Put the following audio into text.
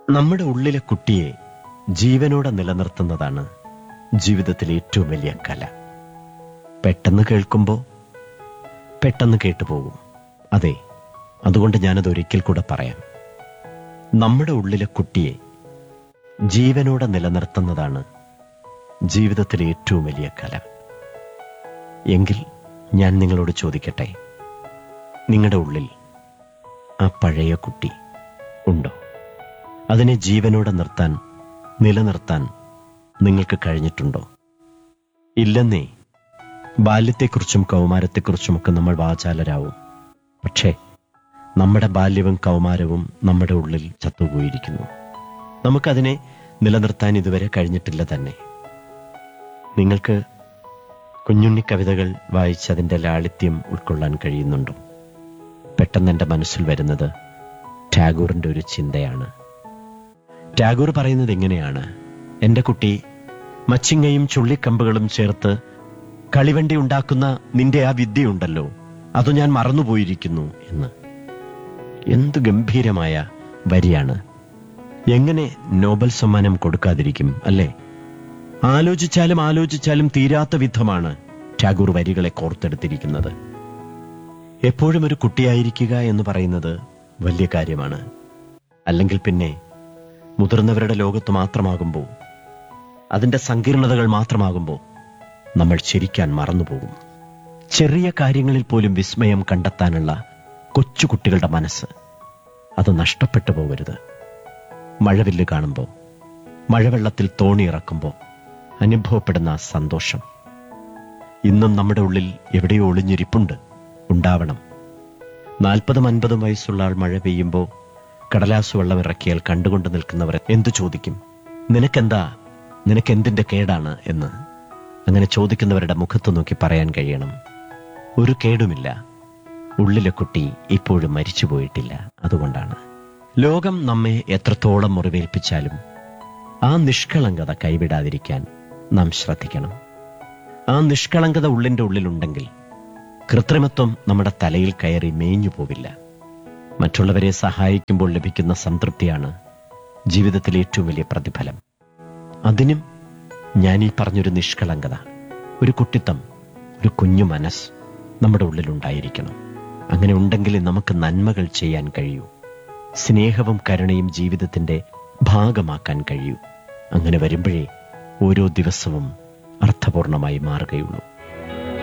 നമ്മുടെ ഉള്ളിലെ കുട്ടിയെ ജീവനോടെ നിലനിർത്തുന്നതാണ് ജീവിതത്തിലെ ഏറ്റവും വലിയ കല പെട്ടെന്ന് കേൾക്കുമ്പോൾ പെട്ടെന്ന് കേട്ടുപോകും അതെ അതുകൊണ്ട് ഞാനത് ഒരിക്കൽ കൂടെ പറയാം നമ്മുടെ ഉള്ളിലെ കുട്ടിയെ ജീവനോടെ നിലനിർത്തുന്നതാണ് ജീവിതത്തിലെ ഏറ്റവും വലിയ കല എങ്കിൽ ഞാൻ നിങ്ങളോട് ചോദിക്കട്ടെ നിങ്ങളുടെ ഉള്ളിൽ ആ പഴയ കുട്ടി ഉണ്ടോ അതിനെ ജീവനോടെ നിർത്താൻ നിലനിർത്താൻ നിങ്ങൾക്ക് കഴിഞ്ഞിട്ടുണ്ടോ ഇല്ലെന്നേ ബാല്യത്തെക്കുറിച്ചും കൗമാരത്തെക്കുറിച്ചുമൊക്കെ നമ്മൾ വാചാലരാവും പക്ഷേ നമ്മുടെ ബാല്യവും കൗമാരവും നമ്മുടെ ഉള്ളിൽ ചത്തുപോയിരിക്കുന്നു നമുക്കതിനെ നിലനിർത്താൻ ഇതുവരെ കഴിഞ്ഞിട്ടില്ല തന്നെ നിങ്ങൾക്ക് കുഞ്ഞുണ്ണി കവിതകൾ വായിച്ച് അതിൻ്റെ ലാളിത്യം ഉൾക്കൊള്ളാൻ കഴിയുന്നുണ്ടോ പെട്ടെന്ന് എൻ്റെ മനസ്സിൽ വരുന്നത് ടാഗോറിൻ്റെ ഒരു ചിന്തയാണ് ടാഗോർ പറയുന്നത് എങ്ങനെയാണ് എൻ്റെ കുട്ടി മച്ചിങ്ങയും ചുള്ളിക്കമ്പുകളും ചേർത്ത് കളിവണ്ടി ഉണ്ടാക്കുന്ന നിന്റെ ആ വിദ്യയുണ്ടല്ലോ അത് ഞാൻ മറന്നുപോയിരിക്കുന്നു എന്ന് എന്ത് ഗംഭീരമായ വരിയാണ് എങ്ങനെ നോബൽ സമ്മാനം കൊടുക്കാതിരിക്കും അല്ലേ ആലോചിച്ചാലും ആലോചിച്ചാലും തീരാത്ത വിധമാണ് ടാഗോർ വരികളെ കോർത്തെടുത്തിരിക്കുന്നത് എപ്പോഴും ഒരു കുട്ടിയായിരിക്കുക എന്ന് പറയുന്നത് വലിയ കാര്യമാണ് അല്ലെങ്കിൽ പിന്നെ മുതിർന്നവരുടെ ലോകത്ത് മാത്രമാകുമ്പോൾ അതിന്റെ സങ്കീർണതകൾ മാത്രമാകുമ്പോൾ നമ്മൾ ചിരിക്കാൻ മറന്നുപോകും ചെറിയ കാര്യങ്ങളിൽ പോലും വിസ്മയം കണ്ടെത്താനുള്ള കൊച്ചുകുട്ടികളുടെ മനസ്സ് അത് നഷ്ടപ്പെട്ടു പോകരുത് മഴവില്ല് കാണുമ്പോൾ മഴവെള്ളത്തിൽ തോണി ഇറക്കുമ്പോൾ അനുഭവപ്പെടുന്ന ആ സന്തോഷം ഇന്നും നമ്മുടെ ഉള്ളിൽ എവിടെയോ ഒളിഞ്ഞിരിപ്പുണ്ട് ഉണ്ടാവണം നാൽപ്പതും അൻപതും വയസ്സുള്ള ആൾ മഴ പെയ്യുമ്പോൾ കടലാസ് വെള്ളം ഇറക്കിയാൽ കണ്ടുകൊണ്ട് നിൽക്കുന്നവർ എന്തു ചോദിക്കും നിനക്കെന്താ നിനക്കെന്തിന്റെ കേടാണ് എന്ന് അങ്ങനെ ചോദിക്കുന്നവരുടെ മുഖത്ത് നോക്കി പറയാൻ കഴിയണം ഒരു കേടുമില്ല ഉള്ളിലെ കുട്ടി ഇപ്പോഴും മരിച്ചുപോയിട്ടില്ല അതുകൊണ്ടാണ് ലോകം നമ്മെ എത്രത്തോളം മുറിവേൽപ്പിച്ചാലും ആ നിഷ്കളങ്കത കൈവിടാതിരിക്കാൻ നാം ശ്രദ്ധിക്കണം ആ നിഷ്കളങ്കത ഉള്ളിന്റെ ഉള്ളിലുണ്ടെങ്കിൽ കൃത്രിമത്വം നമ്മുടെ തലയിൽ കയറി മേഞ്ഞു പോവില്ല മറ്റുള്ളവരെ സഹായിക്കുമ്പോൾ ലഭിക്കുന്ന സംതൃപ്തിയാണ് ജീവിതത്തിലെ ഏറ്റവും വലിയ പ്രതിഫലം അതിനും ഞാൻ ഈ പറഞ്ഞൊരു നിഷ്കളങ്കത ഒരു കുട്ടിത്തം ഒരു കുഞ്ഞു മനസ്സ് നമ്മുടെ ഉള്ളിലുണ്ടായിരിക്കണം അങ്ങനെ ഉണ്ടെങ്കിൽ നമുക്ക് നന്മകൾ ചെയ്യാൻ കഴിയൂ സ്നേഹവും കരുണയും ജീവിതത്തിന്റെ ഭാഗമാക്കാൻ കഴിയൂ അങ്ങനെ വരുമ്പോഴേ ഓരോ ദിവസവും അർത്ഥപൂർണമായി മാറുകയുള്ളൂ